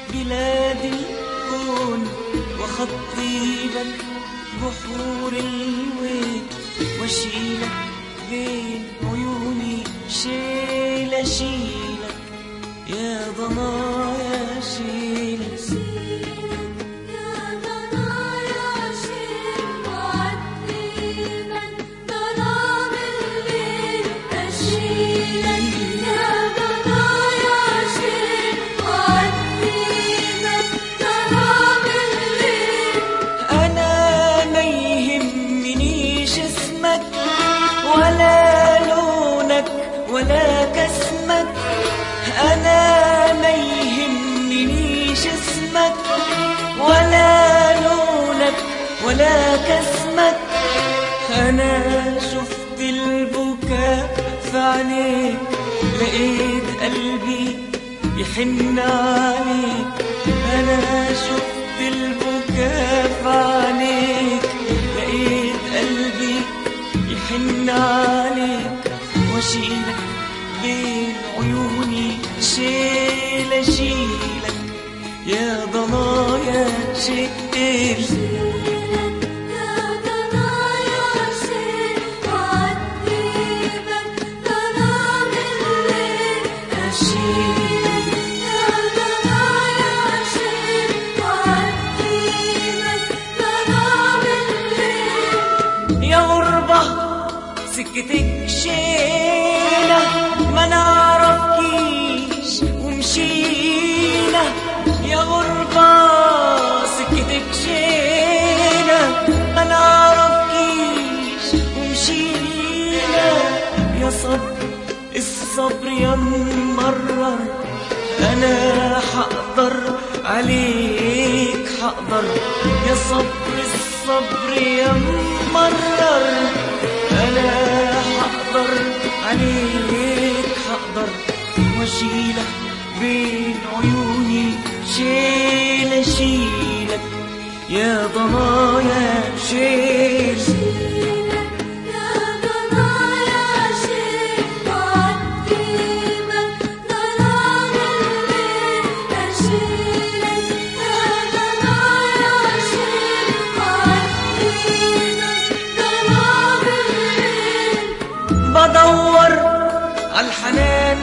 بلاد الكون وخطيبك بحور الويل واشيلك بين عيوني شيلة شيلك يا ضنايا شيلك يا ضنايا شيل معذبا ظلام الليل أشيلك يا ضنايا شيل معذبا ظلام الليل أنا ما يهمنيش اسمك ولا لونك ولا كسمك أنا ما يهمنيش اسمك ولا لونك ولا كسمك أنا شفت البكاء في عينيك لقيت قلبي يحن عليك أنا شفت البكاء في عينيك لقيت قلبي يحن عليك واشيلك بين عيوني شيلة شيلك يا ضنايا شيل يا ضنايا شيل معذبا ظلام الليل أشيل يا ضنايا شيل معذبا ظلام الليل يا غربة سكتك شيلة ما نعرفكيش ومشينا يا غربة سكتك شيلة ما نعرفكيش ومشينا يا صبر الصبر يا ممرر انا حقدر عليك حقدر يا صبر الصبر يا ممرر انا حقدر عليك حقدر واشيلك بين عيوني شيل اشيلك يا ضنايا شيل يا ضنايا شيل معذبا ظلام الليل أشيلك يا ضنايا شيل معذبا ظلام الليل بدور عالحنان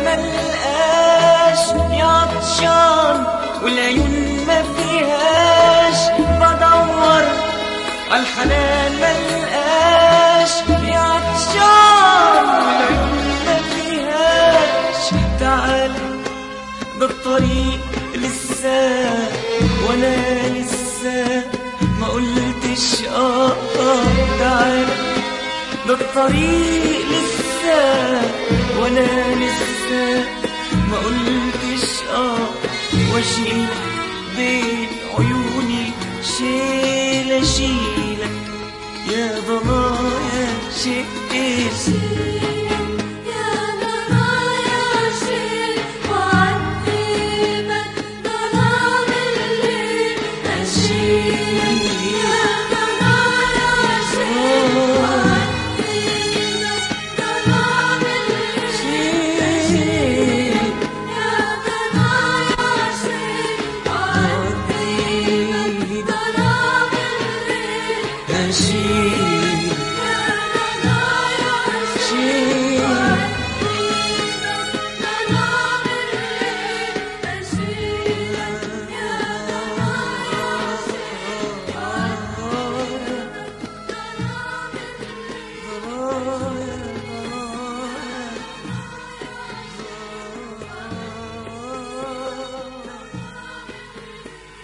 ملقاش يا عطشان والعيون ما فيهاش بدور عالحنان ملقاش يا عطشان والعيون ما فيهاش تعال ده الطريق لسه وانا لسه ما قلتش اه آه تعال ده الطريق لسه وانا لسه ما قلتش اه واشيلك بين عيوني شيل اشيلك يا ضنايا شيل